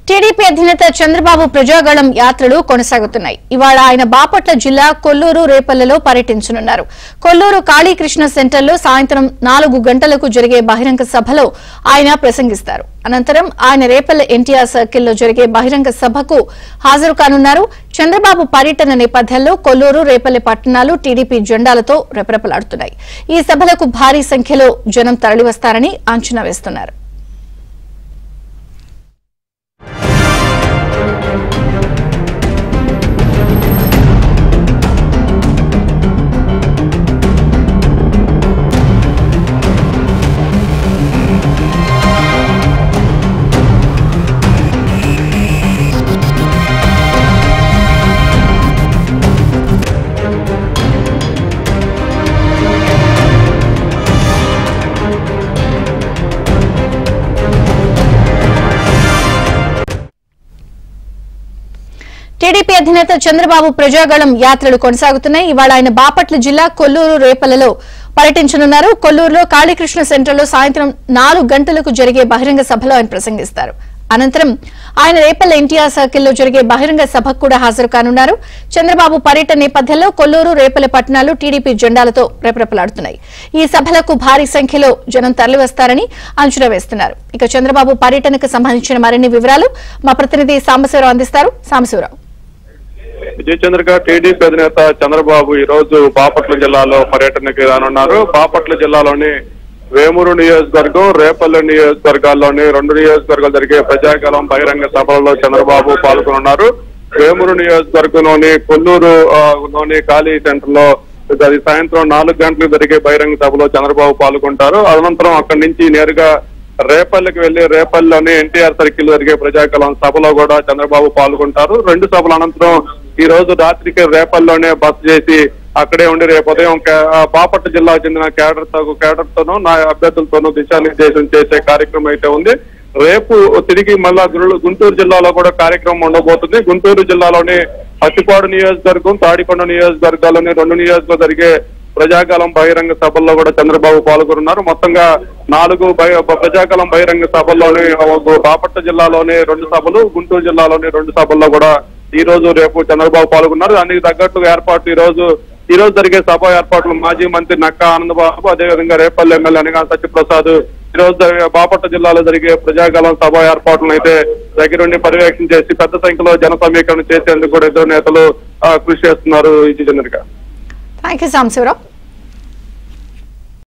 TDP అధినేత చంద్రబాబు ప్రజాగళం యాత్రలు కొనసాగుతున్నాయి ఇవాళ ఆయన బాపట్ల జిల్లా కొల్లూరు రేపల్లెలో పర్యటించనున్నారు కొల్లూరు కాళీకృష్ణ సెంటర్లో సాయంత్రం నాలుగు గంటలకు జరిగే బహిరంగ సభలో ఆయన ప్రసంగిస్తారు అనంతరం ఆయన రేపల్లె ఎన్టీఆర్ సర్కిల్లో జరిగే బహిరంగ సభకు హాజరు కానున్నారు చంద్రబాబు పర్యటన నేపథ్యంలో కొల్లూరు రేపల్లె పట్టణాలు టీడీపీ జెండాలతో రెపరెపలాడుతున్నాయి ఈ సభలకు భారీ సంఖ్యలో జనం తరలివస్తారని అంచనా వేస్తున్నారు టీడీపీ అధినేత చంద్రబాబు ప్రజాగళం యాత్రలు కొనసాగుతున్నాయి ఇవాళ ఆయన బాపట్ల జిల్లా కొల్లూరు రేపలలో పర్యటించనున్నారు కొల్లూరులో కాళీకృష్ణ సెంటర్లో సాయంత్రం నాలుగు గంటలకు జరిగే బహిరంగ సభలో ఆయన ప్రసంగిస్తారు అనంతరం ఆయన రేపల్ల ఎన్టీఆర్ సర్కిల్లో జరిగే బహిరంగ సభకు కూడా హాజరు కానున్నారు చంద్రబాబు పర్యటన నేపథ్యంలో కొల్లూరు రేపల్లె పట్టణాలు టీడీపీ జెండాలతో రెపరెపలాడుతున్నాయి ఈ సభలకు భారీ సంఖ్యలో జనం తరలివస్తారని అంచనా వేస్తున్నారు ఇక చంద్రబాబు పర్యటనకు సంబంధించిన మరిన్ని వివరాలు మా ప్రతినిధి సాంబశివరావు అందిస్తారు సాంబశివరావు విజయచంద్రిక టీడీపీ అధినేత చంద్రబాబు ఈ రోజు బాపట్ల జిల్లాలో పర్యటనకి రానున్నారు బాపట్ల జిల్లాలోని వేమూరు నియోజకవర్గం రేపల్లె నియోజకవర్గాల్లోని రెండు నియోజకవర్గాలు జరిగే ప్రజాకాలం బహిరంగ సభలలో చంద్రబాబు పాల్గొనున్నారు వేమూరు నియోజకవర్గంలోని కొల్లూరు ఆ, లోని ఖాళీ సెంటర్ లో అది సాయంత్రం నాలుగు గంటలకు జరిగే బహిరంగ సభలో చంద్రబాబు పాల్గొంటారు అనంతరం అక్కడి నుంచి నేరుగా రేపల్లికి వెళ్లి రేపల్లిలోని ఎన్టీఆర్ సర్కిల్ జరిగే ప్రజాకలం సభలో కూడా చంద్రబాబు పాల్గొంటారు రెండు సభల అనంతరం ఈ రోజు రాత్రికి రేపల్లిలోనే బస చేసి అక్కడే ఉండి రేపు ఉదయం కే- ఆ, బాపట్ల జిల్లాకు చెందిన కేడర్ తో కేడర్ తోనూ నా అభ్యర్థులతోనూ దిశానిర్దేశం చేసే కార్యక్రమం అయితే ఉంది రేపు తిరిగి మళ్ళా గురు- గుంటూరు జిల్లాలో కూడా కార్యక్రమం ఉండబోతుంది గుంటూరు జిల్లాలోని పత్తిపాడు నియోజకవర్గం తాడికొండ నియోజకవర్గాల్లోని రెండు నియోజకవర్గాలు జరిగే ప్రజాకాలం బహిరంగ సభల్లో కూడా చంద్రబాబు పాల్గొన్నారు మొత్తంగా నాలుగు బహి- ప్రజాకాలం బహిరంగ సభల్లోని ఒక బాపట్ల జిల్లాలోని రెండు సభలు గుంటూరు జిల్లాలోని రెండు సభల్లో కూడా ఈ రోజు రేపు చంద్రబాబు పాల్గొన్నారు దానికి తగ్గట్టు ఏర్పాట్లు ఈ రోజు ఈ రోజు జరిగే సభ ఏర్పాట్లు మాజీ మంత్రి నక్కా ఆనందబాబు అదేవిధంగా రేపల్లి ఎమ్మెల్యే అనగా సత్యప్రసాద్ ఈ రోజు జరిగే బాపట్ల జిల్లాలో జరిగే ప్రజాకాలం సభ ఏర్పాట్లను అయితే దగ్గరుండి పర్యవేక్షణ చేసి పెద్ద సంఖ్యలో జన సమీకరణ చేసేందుకు కూడా ఇద్దరు నేతలు ఆ, కృషి చేస్తున్నారు ఈ చంద్రిక థ్యాంక్ యూ సాంబశివరావు